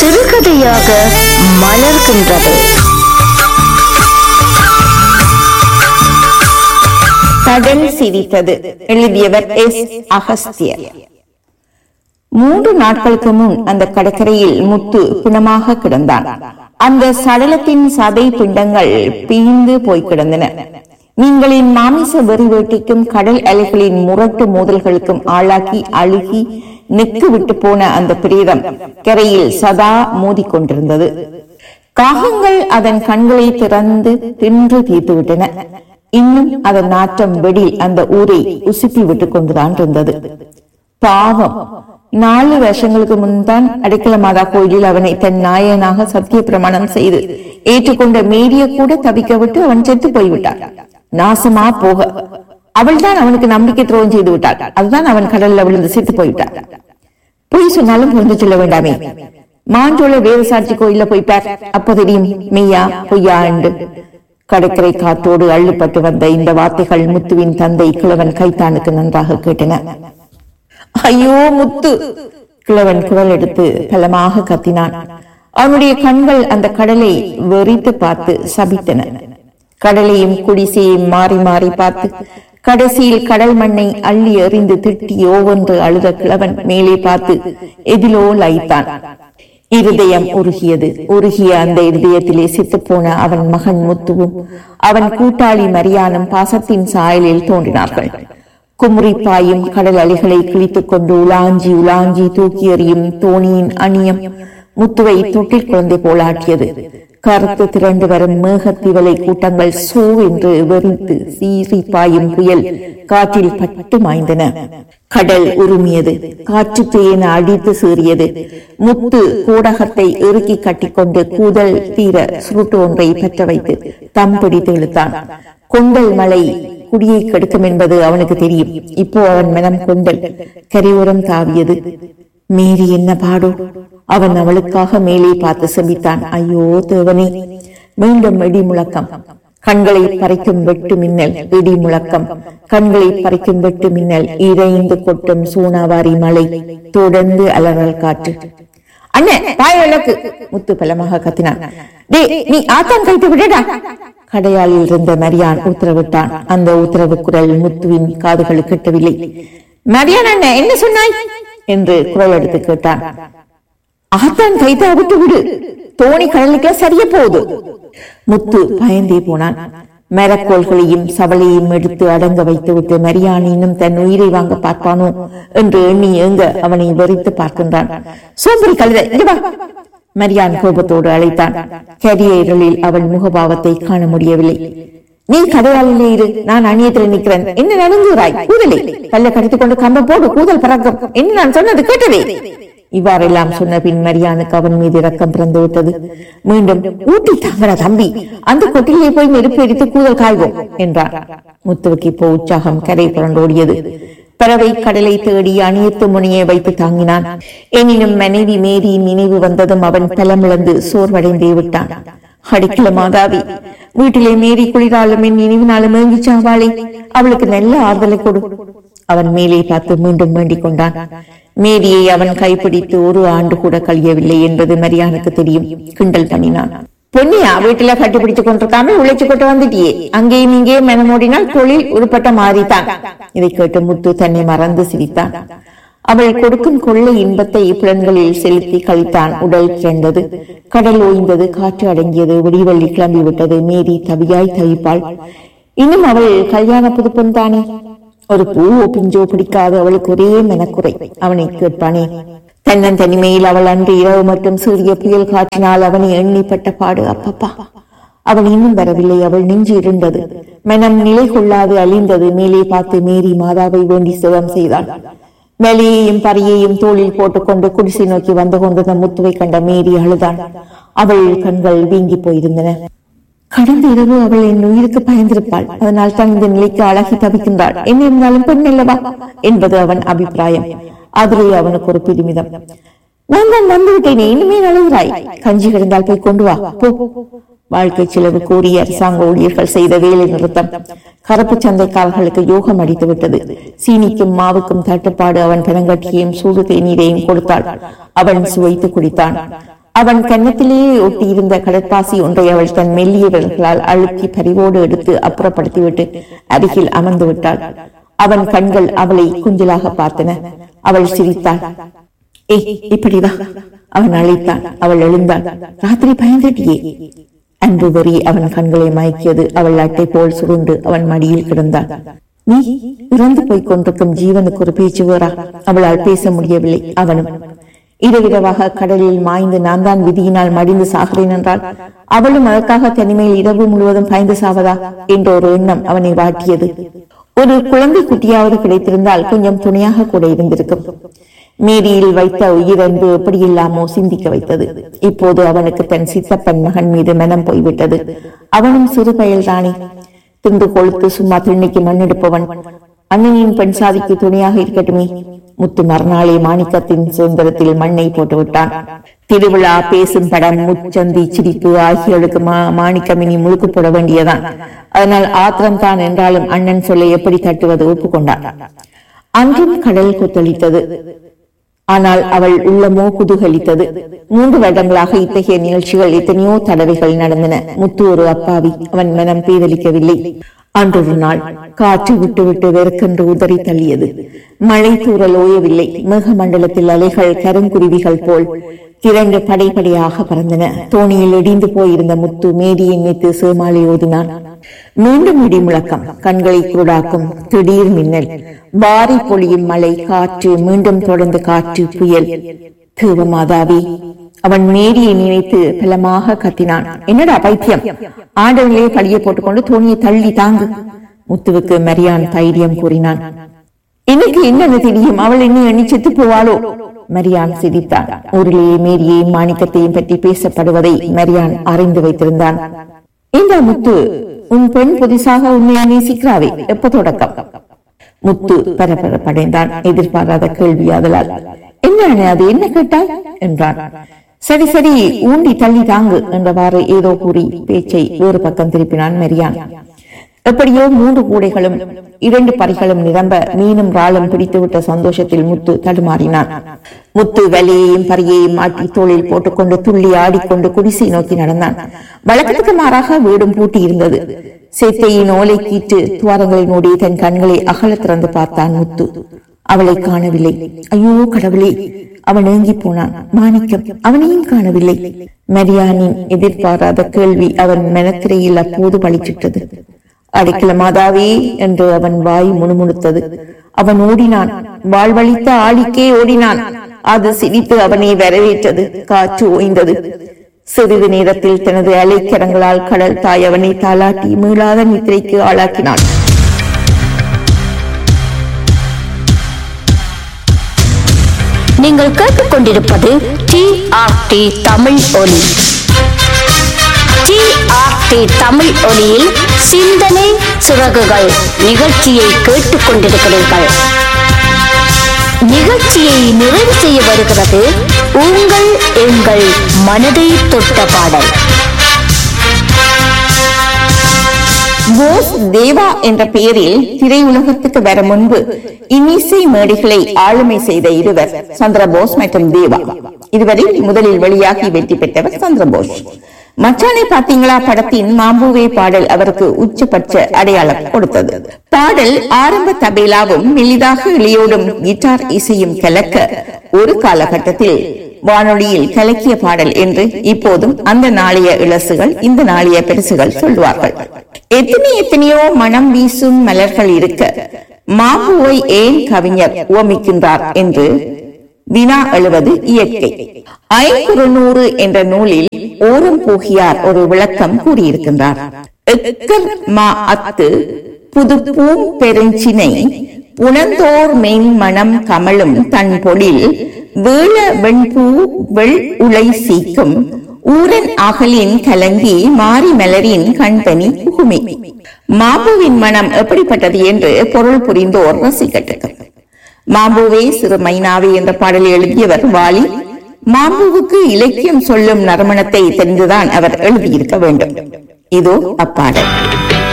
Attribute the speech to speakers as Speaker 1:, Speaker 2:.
Speaker 1: சிறுகதையாக மலர்கின்றது கடல் சிரித்தது எழுதியவர் எஸ் அகஸ்தியர் மூன்று நாட்களுக்கு முன் அந்த கடற்கரையில் முத்து பிணமாக கிடந்தான் அந்த சடலத்தின் சதை பிண்டங்கள் பீந்து போய் கிடந்தன நீங்களின் மாமிச வெறி வேட்டைக்கும் கடல் அலைகளின் முரட்டு மோதல்களுக்கும் ஆளாக்கி அழுகி நெக்கு விட்டு போன அந்த பிரேதம் கரையில் சதா மோதிக்கொண்டிருந்தது காகங்கள் அதன் கண்களை திறந்து தின்று தீர்த்துவிட்டன இன்னும் அதன் நாற்றம் வெடி அந்த ஊரை உசுப்பி விட்டுக் கொண்டுதான் இருந்தது பாவம் நாலு வருஷங்களுக்கு முன்தான் அடைக்கல மாதா கோயிலில் அவனை தன் நாயனாக சத்திய பிரமாணம் செய்து ஏற்றுக்கொண்ட மேரிய கூட தவிக்க விட்டு அவன் செத்து போய்விட்டான் நாசமா போக அவள்தான் அவனுக்கு நம்பிக்கை துரோகம் செய்து விட்டாள் அதுதான் அவன் கடல்ல விழுந்து செத்து போய்விட்டான் பொய் சொன்னாலும் புரிந்து சொல்ல வேண்டாமே மாஞ்சோள வேதசாட்சி கோயில்ல போய் பார் அப்போ தெரியும் மெய்யா பொய்யா என்று கடற்கரை காற்றோடு அள்ளுப்பட்டு வந்த இந்த வார்த்தைகள் முத்துவின் தந்தை கிழவன் கைத்தானுக்கு நன்றாக கேட்டன ஐயோ முத்து கிழவன் குரல் எடுத்து பலமாக கத்தினான் அவனுடைய கண்கள் அந்த கடலை வெறித்து பார்த்து சபித்தன கடலையும் குடிசையும் மாறி மாறி பார்த்து கடைசியில் கடல் மண்ணை அள்ளி எறிந்து திட்டி ஓவென்று அழுத கிழவன் மேலே பார்த்து எதிலோ லைத்தான் இருதயம் உருகியது உருகிய அந்த இருதயத்திலே சித்துப்போன அவன் மகன் முத்துவும் அவன் கூட்டாளி மரியானும் பாசத்தின் சாயலில் தோன்றினார்கள் குமுறி பாயும் கடல் அலைகளை கிழித்துக் கொண்டு உலாஞ்சி உலாஞ்சி தூக்கி எறியும் தோணியின் அணியம் முத்துவை தொட்டில் குழந்தை போலாட்டியது கருத்து திரண்டு வரும் மேகத்திவலை கூட்டங்கள் சோ என்று வெறித்து சீறி பாயும் புயல் காற்றில் பட்டு மாய்ந்தன கடல் உருமியது காற்று பேன அடித்து சீறியது முத்து கூடகத்தை இறுக்கி கட்டிக்கொண்டு கூதல் தீர சுருட்டு ஒன்றை பற்ற வைத்து தம் பிடித்து இழுத்தான் கொண்டல் மலை குடியை கெடுக்கும் என்பது அவனுக்கு தெரியும் இப்போ அவன் மனம் கொண்டல் கரையோரம் தாவியது மீறி என்ன பாடோ அவன் அவளுக்காக மேலே பார்த்து செபித்தான் ஐயோ தேவனே மீண்டும் இடி முழக்கம் கண்களை பறிக்கும் வெட்டு மின்னல் இடி முழக்கம் கண்களை பறிக்கும் வெட்டு மின்னல் இறைந்து கொட்டும் சூனாவாரி மலை தொடர்ந்து அலறல் காற்று அண்ணன் பாய விளக்கு முத்து பலமாக கத்தினான் டே நீ ஆத்தான் கைத்து விடடா கடையாளில் இருந்த மரியான் உத்தரவிட்டான் அந்த உத்தரவு குரல் முத்துவின் காதுகளுக்கு கிட்டவில்லை மரியான் அண்ணன் என்ன சொன்னாய் என்று குரல் எடுத்து கேட்டான் ஆத்தான் கைத்தா விட்டு விடு தோணி கடலுக்கு சரிய போகுது முத்து பயந்தே போனான் மரக்கோள்களையும் சவளையும் எடுத்து அடங்க வைத்துவிட்டு மரியான் இன்னும் தன் உயிரை வாங்க பார்ப்பானோ என்று எண்ணி ஏங்க அவனை வெறித்து பார்க்கின்றான் சோம்பரி கழுத இங்க வா மரியான் கோபத்தோடு அழைத்தான் கரிய இருளில் அவள் முகபாவத்தை காண முடியவில்லை நீ கடையாளிலே இரு நான் அந்நியத்தில் நிற்கிறேன் என்ன நடுங்குகிறாய் கூதலை பல்ல கடித்துக் கொண்டு கம்ப போடு கூதல் பறக்கும் என்ன நான் சொன்னது கேட்டதே இவ்வாறெல்லாம் சொன்ன பின் மரியானுக்கு அவன் மீது இரக்கம் பிறந்து விட்டது மீண்டும் ஊட்டி தாங்கடா தம்பி அந்த கொட்டிலே போய் நெருப்பு எரித்து கூதல் காய்வோம் என்றான் முத்துவுக்கு இப்போ உற்சாகம் கரை புரண்டோடியது பறவை கடலை தேடி அணியத்து முனையை வைத்து தாங்கினான் எனினும் மனைவி மேரியின் நினைவு வந்ததும் அவன் பலமிழந்து சோர்வடைந்தே விட்டான் அடிக்கல மாதாவி வீட்டிலே மேரி குளிராலும் என் நினைவினாலும் ஏங்கிச்சாவாளே அவளுக்கு நல்ல ஆறுதலை கொடு அவன் மேலே பார்த்து மீண்டும் வேண்டிக் கொண்டான் மேரியை அவன் கைப்பிடித்து ஒரு ஆண்டு கூட கழியவில்லை என்பது மரியானுக்கு தெரியும் கிண்டல் பண்ணினான் பொன்னியா வீட்டுல கட்டிப்பிடிச்சு கொண்டிருக்காம உழைச்சு கொண்டு வந்துட்டியே அங்கேயும் இங்கேயும் மெனமோடினால் தொழில் உருப்பட்ட மாறித்தான் இதை கேட்டு முத்து தன்னை மறந்து சிரித்தான் அவள் கொடுக்கும் கொள்ளை இன்பத்தை புலன்களில் செலுத்தி கழித்தான் உடல் கிடந்தது கடல் ஓய்ந்தது காற்று அடங்கியது விடிவெள்ளி கிளம்பி விட்டது மீறி தவியாய் தவிப்பாள் இன்னும் அவள் கல்யாண புதுப்பெண் தானே ஒரு பூவோ பிஞ்சோ பிடிக்காது அவளுக்கு ஒரே மெனக்குறை அவனை கேட்பானே தன்னன் தனிமையில் அவள் அன்று இரவு மட்டும் சூரிய புயல் காற்றினால் அவனை எண்ணிப்பட்ட பாடு அப்பப்பா அவன் இன்னும் வரவில்லை அவள் நெஞ்சு இருந்தது மனம் நிலை கொள்ளாது அழிந்தது மேலே பார்த்து மேரி மாதாவை வேண்டி சிவம் செய்தாள் மேலையையும் பரியையும் தோளில் போட்டுக்கொண்டு குடிசை நோக்கி வந்து கொண்டிருந்த முத்துவை கண்ட மேரி அழுதாள் அவள் கண்கள் வீங்கி போயிருந்தன கடந்த இரவு அவள் என் உயிருக்கு பயந்திருப்பாள் அதனால் தான் இந்த நிலைக்கு அழகி தவிக்கின்றாள் என்ன இருந்தாலும் பெண் அல்லவா என்பது அவன் அபிப்பிராயம் அதிலே அவனுக்கு ஒரு பெருமிதம் நான் தான் வந்து விட்டேனே இனிமே அழுகிறாய் கஞ்சி கிடந்தால் போய் கொண்டு வா போ வாழ்க்கை செலவு கோரிய அரசாங்க ஊழியர்கள் செய்த வேலை நிறுத்தம் கருப்பு சந்தைக்காரர்களுக்கு யோகம் அடித்து விட்டது சீனிக்கும் மாவுக்கும் தட்டுப்பாடு அவன் பெருங்கட்டியையும் சூடு தேநீரையும் கொடுத்தாள் அவன் சுவைத்து குடித்தான் அவன் கன்னத்திலேயே ஒட்டியிருந்த கடற்பாசி ஒன்றை அவள் தன் மெல்லிய விரல்களால் அழுத்தி பரிவோடு எடுத்து அப்புறப்படுத்திவிட்டு அருகில் அமர்ந்து விட்டாள் அவன் கண்கள் அவளை குஞ்சலாக பார்த்தன அவள் சிரித்தாள் ஏய் இப்படி வா அவன் அழைத்தான் அவள் எழுந்தாள் ராத்திரி பயந்துட்டியே அன்பு வெறி அவன் கண்களை மயக்கியது அவள் அட்டை போல் சுருண்டு அவன் மடியில் கிடந்தாள் நீ இறந்து போய் கொண்டிருக்கும் ஜீவனுக்கு ஒரு பேச்சு வேறா அவளால் பேச முடியவில்லை அவனும் இரவிரவாக கடலில் மாய்ந்து நான் தான் விதியினால் மடிந்து சாகிறேன் என்றால் அவளும் அதற்காக தனிமையில் இரவு முழுவதும் பாய்ந்து சாவதா என்ற ஒரு எண்ணம் அவனை வாட்டியது ஒரு குழந்தை குட்டியாவது கிடைத்திருந்தால் கொஞ்சம் துணையாக கூட இருந்திருக்கும் மேரியில் வைத்த உயிரன்பு எப்படி இல்லாமோ சிந்திக்க வைத்தது இப்போது அவனுக்கு தன் சித்தப்பன் மகன் மீது மனம் போய்விட்டது அவனும் சிறு பயல்தானே தின்று கொழுத்து சும்மா திண்ணிக்கு மண்ணெடுப்பவன் அண்ணனின் பெண் சாதிக்கு துணையாக இருக்கட்டுமே முத்து மறுநாளே மாணிக்கத்தின் சுதந்திரத்தில் மண்ணை போட்டு விட்டான் திருவிழா பேசும் படம் முச்சந்தி சிரிப்பு ஆகியோருக்கு மா மாணிக்கமினி முழுக்கு போட வேண்டியதான் அதனால் ஆத்திரம் தான் என்றாலும் அண்ணன் சொல்லை எப்படி தட்டுவது ஒப்புக்கொண்டான் அன்றும் கடல் கொத்தளித்தது ஆனால் அவள் உள்ளமோ குதூகலித்தது மூன்று வருடங்களாக இத்தகைய நிகழ்ச்சிகள் எத்தனையோ தடவைகள் நடந்தன முத்து ஒரு அப்பாவி அவன் மனம் பேதலிக்கவில்லை அன்றொரு நாள் காற்று விட்டு விட்டு வெறுக்கென்று உதறி தள்ளியது மழை தூறல் ஓயவில்லை மேகமண்டலத்தில் அலைகள் கருங்குருவிகள் போல் திரண்டு படைப்படையாக பறந்தன தோணியில் இடிந்து போயிருந்த முத்து மேடியை மீட்டு சேமாலை ஓதினான் மீண்டும் இடி முழக்கம் கண்களை குருடாக்கும் திடீர் மின்னல் வாரி பொழியும் மழை காற்று மீண்டும் தொடர்ந்து காற்று புயல் தேவமாதாவி அவன் மேரியை நினைத்து பலமாக கத்தினான் என்னடா பைத்தியம் ஆண்டவர்களே பழிய போட்டுக்கொண்டு தோணியை தள்ளி தாங்கு முத்துவுக்கு மரியான் தைரியம் கூறினான் இன்னைக்கு என்னன்னு தெரியும் அவள் இன்னும் எண்ணி செத்து போவாளோ மரியான் சிரித்தான் ஊரிலேயே மேரியையும் மாணிக்கத்தையும் பற்றி பேசப்படுவதை மரியான் அறிந்து வைத்திருந்தான் இந்த முத்து உன் பெண் புதுசாக உன்னை நேசிக்கிறாவே எப்ப தொடக்கம் முத்து பரபரப்படைந்தான் எதிர்பாராத கேள்வி அதலால் என்ன அது என்ன கேட்டாய் என்றான் சரி சரி ஊண்டி தள்ளி தாங்கு என்றவாறு ஏதோ கூறி பேச்சை வேறு பக்கம் திருப்பினான் மெரியான் எப்படியோ மூன்று கூடைகளும் இரண்டு பறிகளும் நிரம்ப மீனும் ராளும் பிடித்துவிட்ட சந்தோஷத்தில் முத்து தடுமாறினான் முத்து வலியையும் பரியையும் மாட்டி தோளில் போட்டுக்கொண்டு துள்ளி ஆடிக்கொண்டு குடிசை நோக்கி நடந்தான் வழக்கத்துக்கு மாறாக வீடும் பூட்டி இருந்தது சேத்தையின் ஓலை கீற்று துவாரங்களை மூடி தன் கண்களை அகல திறந்து பார்த்தான் முத்து அவளை காணவில்லை ஐயோ கடவுளே அவன் ஏங்கி போனான் மாணிக்கம் அவனையும் காணவில்லை மரியானின் எதிர்பாராத கேள்வி அவன் மனத்திரையில் அப்போது பழிச்சிட்டது அடிக்கல மாதாவே என்று அவன் வாய் முணுமுணுத்தது அவன் ஓடினான் வாழ்வழித்த ஆளிக்கே ஓடினான் அது சிரித்து அவனை வரவேற்றது காற்று ஓய்ந்தது சிறிது நேரத்தில் தனது அலைக்கரங்களால் கடல் தாய் அவனை தாளாட்டி மீளாத நித்திரைக்கு ஆளாக்கினான்
Speaker 2: நீங்கள் கேட்டுக்கொண்டிருப்பது டி ஆர் டி தமிழ் ஒலி டி ஆர் டி தமிழ் ஒலியில் சிந்தனை சிறகுகள் நிகழ்ச்சியை கேட்டுக்கொண்டிருக்கிறீர்கள் நிகழ்ச்சியை நிறைவு செய்ய வருகிறது உங்கள் எங்கள் மனதை தொட்ட பாடல்
Speaker 1: போஸ் தேவா என்ற பெயரில் திரையுலகத்துக்கு வர முன்பு இன்னிசை மேடைகளை ஆளுமை செய்த இருவர் சந்திரபோஸ் மற்றும் தேவா இருவரில் முதலில் வெளியாகி வெற்றி பெற்றவர் சந்திரபோஸ் மச்சானை பாத்தீங்களா படத்தின் மாம்பூவே பாடல் அவருக்கு உச்சபட்ச அடையாளம் கொடுத்தது பாடல் ஆரம்ப தபேலாவும் மெலிதாக இளையோடும் கிட்டார் இசையும் கலக்க ஒரு காலகட்டத்தில் வானொலியில் கலக்கிய பாடல் என்று இப்போதும் அந்த நாளைய இளசுகள் இந்த நாளைய பெருசுகள் சொல்வார்கள் எத்தனை எத்தனையோ மனம் வீசும் மலர்கள் இருக்க மாம்பூவை ஏன் கவிஞர் உவமிக்கின்றார் என்று வினா எழுவது இயற்கை ஐங்குறுநூறு என்ற நூலில் ஓரம் போகியார் ஒரு விளக்கம் கூறியிருக்கின்றார் எக்கர் மா அத்து புது பூம் பெருஞ்சினை புனந்தோர் மெயின் மணம் கமலும் தன் பொழில் வேள வெண்பூ வெள் உலை சீக்கும் ஊரன் அகலின் கலங்கி மாரி மலரின் கண்பனி புகுமி மாம்பூவின் மனம் எப்படிப்பட்டது என்று பொருள் புரிந்தோர் ரசிக்கட்டும் மாம்பூவே சிறு மைனாவே என்ற பாடலை எழுதியவர் வாலி மாம்பூவுக்கு இலக்கியம் சொல்லும் நறுமணத்தை தெரிந்துதான் அவர் எழுதியிருக்க வேண்டும் இதோ அப்பாடல்